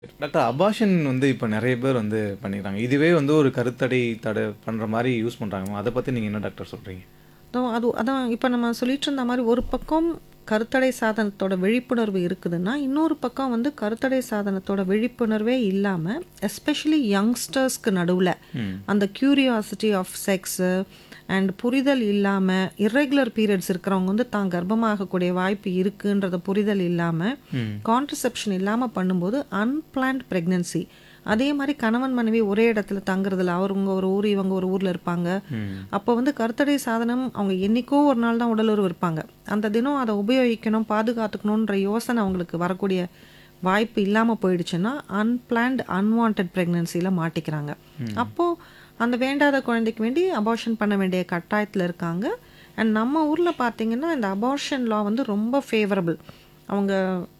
Doctor abortion வந்து இப்போ நெறைய பேர் வந்து பண்ணிக்கிறாங்க. இதுவே வந்து ஒரு கருத்தடை தடை பண்ற மாரி யூஸ் பண்றாங்க. அத பத்தி நீங்க என்ன டாக்டர் சொல்றீங்க? அதான் அது அதான் இப்போ நம்ம சொல்லிட்டு இருந்த மாதிரி ஒரு பக்கம் கருத்தடை சாதனத்தோட விழிப்புணர்வு இருக்குதுன்னா இன்னொரு பக்கம் வந்து கருத்தடை சாதனத்தோட விழிப்புணர்வே இல்லாமல் எஸ்பெஷலி யங்ஸ்டர்ஸ்க்கு நடுவில் ம். அந்த கியூரியாசிட்டி ஆஃப் செக்ஸு அண்ட் புரிதல் இல்லாமல் இர்ரெகுலர் பீரியட்ஸ் இருக்கிறவங்க வந்து தான் கர்ப்பமாகக்கூடிய வாய்ப்பு இருக்குன்றத புரிதல் இல்லாமல் ம். கான்ட்ரசெப்ஷன் இல்லாமல் பண்ணும்போது அன்பிளான்ட் ப்ரெக்னென்சி அதே மாதிரி கணவன் மனைவி ஒரே இடத்துல தங்குறதில்ல அவருங்க ஒரு ஊர் இவங்க ஒரு ஊரில் இருப்பாங்க ம். அப்போ வந்து கருத்தடை சாதனம் அவங்க என்னைக்கோ ஒரு நாள் தான் உடலுறவு இருப்பாங்க அந்த தினம் அதை உபயோகிக்கணும் பாதுகாத்துக்கணுன்ற யோசனை அவங்களுக்கு வரக்கூடிய வாய்ப்பு இல்லாமல் போயிடுச்சுன்னா அன்பிளான்ட் அன்வான்ட் ப்ரெக்னென்சியில் மாட்டிக்கிறாங்க அப்போது அந்த வேண்டாத குழந்தைக்கு வேண்டி அபார்ஷன் பண்ண வேண்டிய கட்டாயத்தில் இருக்காங்க அண்ட் நம்ம ஊரில் பார்த்தீங்கன்னா இந்த அபார்ஷன் லா வந்து ரொம்ப ஃபேவரபிள் அவங்க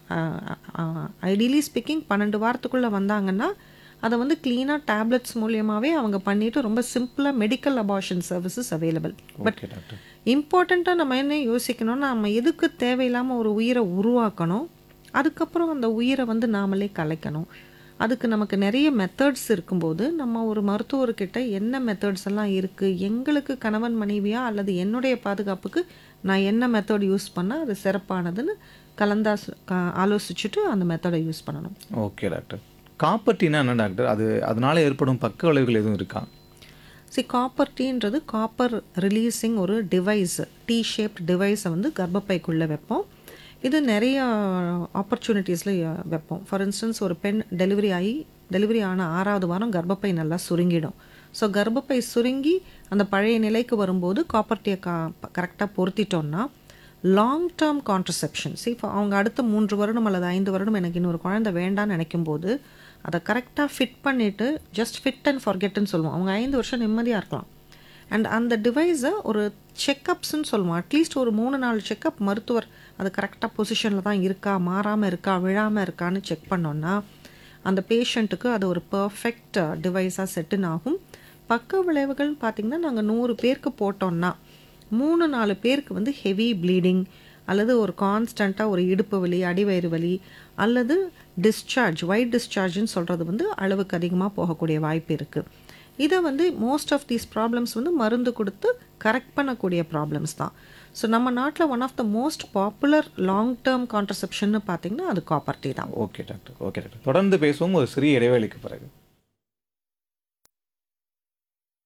ஐடியலி ஸ்பீக்கிங் பன்னெண்டு வாரத்துக்குள்ளே வந்தாங்கன்னா அதை வந்து க்ளீனாக டேப்லெட்ஸ் மூலியமாகவே அவங்க பண்ணிட்டு ரொம்ப சிம்பிளாக medical abortion services available but okay doctor. இம்பார்ட்டண்ட்டாக நம்ம என்ன யோசிக்கணும்னா நம்ம எதுக்கு தேவையில்லாமல் ஒரு உயிரை உருவாக்கணும் அதுக்கப்புறம் அந்த உயிரை வந்து நாமளே கலைக்கணும் அதுக்கு நமக்கு நிறைய மெத்தட்ஸ் இருக்கும்போது நம்ம ஒரு மருத்துவர்கிட்ட என்ன மெத்தட்ஸ் எல்லாம் இருக்குது எங்களுக்கு கணவன் மனைவியா அல்லது என்னுடைய பாதுகாப்புக்கு நான் என்ன மெத்தட் யூஸ் பண்ணால் அது சிறப்பானதுன்னு கலந்தா ஆலோசிச்சுட்டு அந்த மெத்தடை யூஸ் பண்ணணும் ஓகே டாக்டர். காப்பர் டீனா என்ன டாக்டர்? அது அதனால ஏற்படும் பக்க விளைவுகள் எதுவும் இருக்கா? சி காப்பர் டீன்றது காப்பர் ரிலீஸிங் ஒரு டிவைஸ் டீ ஷேப்ட் டிவைஸை வந்து கர்ப்பப்பைக்குள்ளே வைப்போம் இது நிறைய ஆப்பர்ச்சுனிட்டிஸில் வைப்போம் ஃபார் இன்ஸ்டன்ஸ் ஒரு பெண் டெலிவரி ஆகி டெலிவரி ஆன ஆறாவது வாரம் கர்ப்பப்பை நல்லா சுருங்கிடும் ஸோ கர்ப்பப்பை சுருங்கி அந்த பழைய நிலைக்கு வரும்போது காப்பர் டீயை கா கரெக்டாக பொருத்திட்டோம்னா லாங் டேர்ம் கான்ட்ரசெப்ஷன் சி அவங்க அடுத்த மூன்று வருடம் அல்லது ஐந்து வருடம் எனக்கு இன்னொரு குழந்தை வேண்டாம்னு நினைக்கும் போது அதை கரெக்டாக ஃபிட் பண்ணிவிட்டு ஜஸ்ட் ஃபிட் அண்ட் ஃபார்கெட்டுன்னு சொல்லுவோம் அவங்க ஐந்து வருஷம் நிம்மதியாக இருக்கலாம் அண்ட் அந்த டிவைஸை ஒரு செக்கப்ஸ்ன்னு சொல்லுவோம் அட்லீஸ்ட் ஒரு மூணு நாலு செக்கப் மருத்துவர் அது கரெக்டாக பொசிஷனில் தான் இருக்கா மாறாமல் இருக்கா விழாமல் இருக்கான்னு செக் பண்ணோன்னா அந்த பேஷண்ட்டுக்கு அது ஒரு பர்ஃபெக்ட் டிவைஸாக செட்டுன்னு ஆகும் பக்க விளைவுகள் பார்த்திங்கன்னா நாங்கள் நூறு பேருக்கு போட்டோம்னா மூணு நாலு பேருக்கு வந்து ஹெவி ப்ளீடிங் அல்லது ஒரு கான்ஸ்டண்ட்டாக ஒரு இடுப்பு வலி அடிவயிறு வலி அல்லது டிஸ்சார்ஜ் ஒயிட் டிஸ்சார்ஜ்னு சொல்கிறது வந்து அளவுக்கு அதிகமாக போகக்கூடிய வாய்ப்பு இருக்குது இதை வந்து மோஸ்ட் ஆஃப் தீஸ் ப்ராப்ளம்ஸ் வந்து மருந்து கொடுத்து கரெக்ட் பண்ணக்கூடிய ப்ராப்ளம்ஸ் தான் ஸோ நம்ம நாட்டில் one of the most popular long term contraception பார்த்தீங்கன்னா அது காப்பர் டீ தான் ஓகே டாக்டர். Okay doctor. தொடர்ந்து பேசுவோம் ஒரு சிறிய இடைவேளைக்கு பிறகு.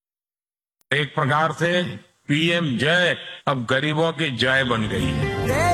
एक प्रकार से पीएम जय अब गरीबों की जय बन गई है